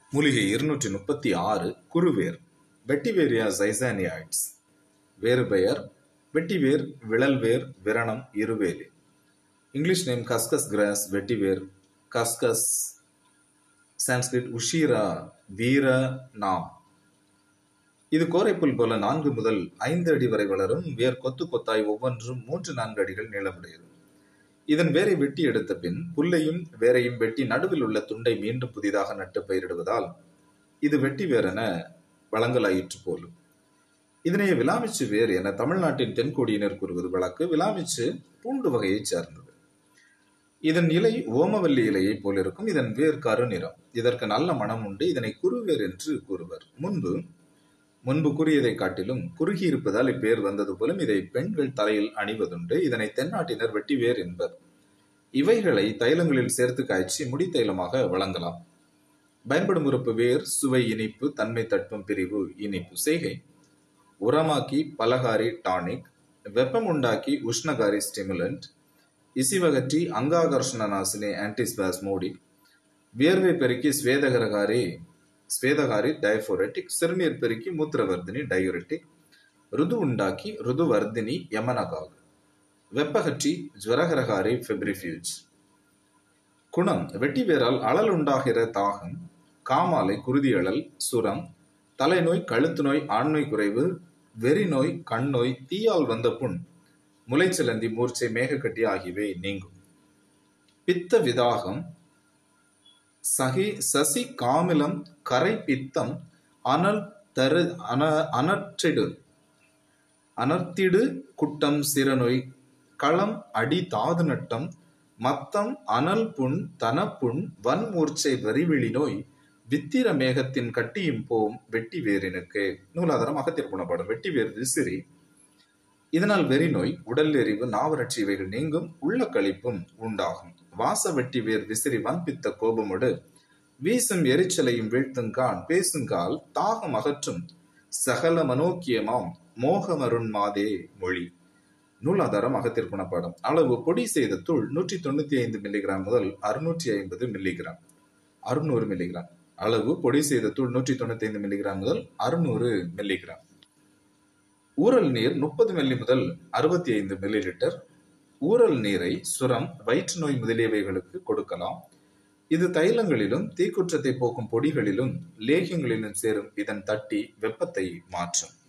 மூலிகை இருநூற்றி முப்பத்தி ஆறு குருவேர் வெட்டிவேரியா ஜைசானியாய்ட்ஸ் வேறு பெயர் வெட்டிவேர் விழல்வேர் விரணம் இருவேலி இங்கிலீஷ் நேம் கஸ்கஸ் கிராஸ் வெட்டிவேர் கஸ்கஸ் சான்ஸ்கிரிட் உஷீரா வீர நாம் இது கோரைப்புல் போல நான்கு முதல் ஐந்து அடி வரை வளரும் வேர் கொத்து கொத்தாய் ஒவ்வொன்றும் மூன்று நான்கு அடிகள் நீளமுடையது இதன் வேரை வெட்டி எடுத்த பின் புல்லையும் வேரையும் வெட்டி நடுவில் உள்ள துண்டை மீண்டும் புதிதாக நட்டு பயிரிடுவதால் இது வெட்டி வேர் என வழங்கலாயிற்று போலும் இதனை விலாமிச்சு வேர் என தமிழ்நாட்டின் தென்கோடியினர் கூறுவது வழக்கு விலாமிச்சு பூண்டு வகையைச் சேர்ந்தது இதன் இலை ஓமவல்லி இலையைப் போலிருக்கும் இதன் வேர் கருநிறம் இதற்கு நல்ல மனம் உண்டு இதனை குருவேர் என்று கூறுவர் முன்பு முன்பு கூறியதை காட்டிலும் குறுகி இருப்பதால் இப்பேர் வந்தது போலும் இதை பெண்கள் தலையில் அணிவதுண்டு இதனை தென்னாட்டினர் வெட்டிவேர் என்பர் இவைகளை தைலங்களில் சேர்த்து காய்ச்சி முடி தைலமாக வழங்கலாம் பயன்படும் உறுப்பு வேர் சுவை இனிப்பு தன்மை தட்பம் பிரிவு இனிப்பு செய்கை உரமாக்கி பலகாரி டானிக் வெப்பம் உண்டாக்கி உஷ்ணகாரி ஸ்டிமுலண்ட் இசிவகற்றி அங்காகர்ஷண நாசினி ஆன்டிஸ்பாஸ்மோடிக் வியர்வை பெருக்கி ஸ்வேதகரகாரி ஸ்வேதகாரி டயஃபோரெட்டிக் சிறுநீர் பெருக்கி மூத்திரவர்தினி டயூரெட்டிக் ருது உண்டாக்கி ருதுவர்தினி யமனகாக் வெப்பகற்றி ஜுவரகரகாரி ஃபெப்ரிஃபியூஜ் குணம் வெட்டி வேரால் அழல் உண்டாகிற தாகம் காமாலை குருதியழல் சுரம் தலைநோய் கழுத்து நோய் ஆண்மை குறைவு வெறி நோய் கண் நோய் தீயால் வந்த புண் முளைச்சிலந்தி மூர்ச்சை மேகக்கட்டி ஆகியவை நீங்கும் பித்த விதாகம் சகி சசி காமிலம் கரை பித்தம் அனல் தரு அன அனற்றிடு அனர்த்திடு குட்டம் சிறநோய் களம் அடி தாது நட்டம் மத்தம் அனல் புண் தனப்புண் வன்மூர்ச்சை வரிவிழி நோய் வித்திர மேகத்தின் கட்டியும் போம் வெட்டி வேரினுக்கு நூலாதாரம் அகத்திற் குணப்படும் வெட்டி வேர் விசிறி இதனால் வெறி நோய் உடல் எரிவு நாவறட்சி இவைகள் நீங்கும் உள்ள கழிப்பும் உண்டாகும் வாச வெட்டி வேர் விசிறி வன்பித்த கோபமுடு வீசும் எரிச்சலையும் வீழ்த்துங்கான் பேசுங்கால் தாகம் அகற்றும் சகல மனோக்கியமாம் மோகமருண் மாதே மொழி நூலாதாரம் அகத்திற் குணப்பாடம் அளவு பொடி செய்த தூள் நூற்றி தொண்ணூத்தி ஐந்து மில்லிகிராம் முதல் அறுநூற்றி ஐம்பது மில்லிகிராம் அறுநூறு மில்லிகிராம் அளவு பொடி செய்த தூள் நூற்றி தொண்ணூத்தி ஐந்து மில்லிகிராம் முதல் அறுநூறு மில்லிகிராம் ஊரல் நீர் முப்பது மில்லி முதல் அறுபத்தி ஐந்து மில்லி லிட்டர் ஊரல் நீரை சுரம் வயிற்று நோய் முதலியவைகளுக்கு கொடுக்கலாம் இது தைலங்களிலும் தீக்குற்றத்தை போக்கும் பொடிகளிலும் லேகியங்களிலும் சேரும் இதன் தட்டி வெப்பத்தை மாற்றும்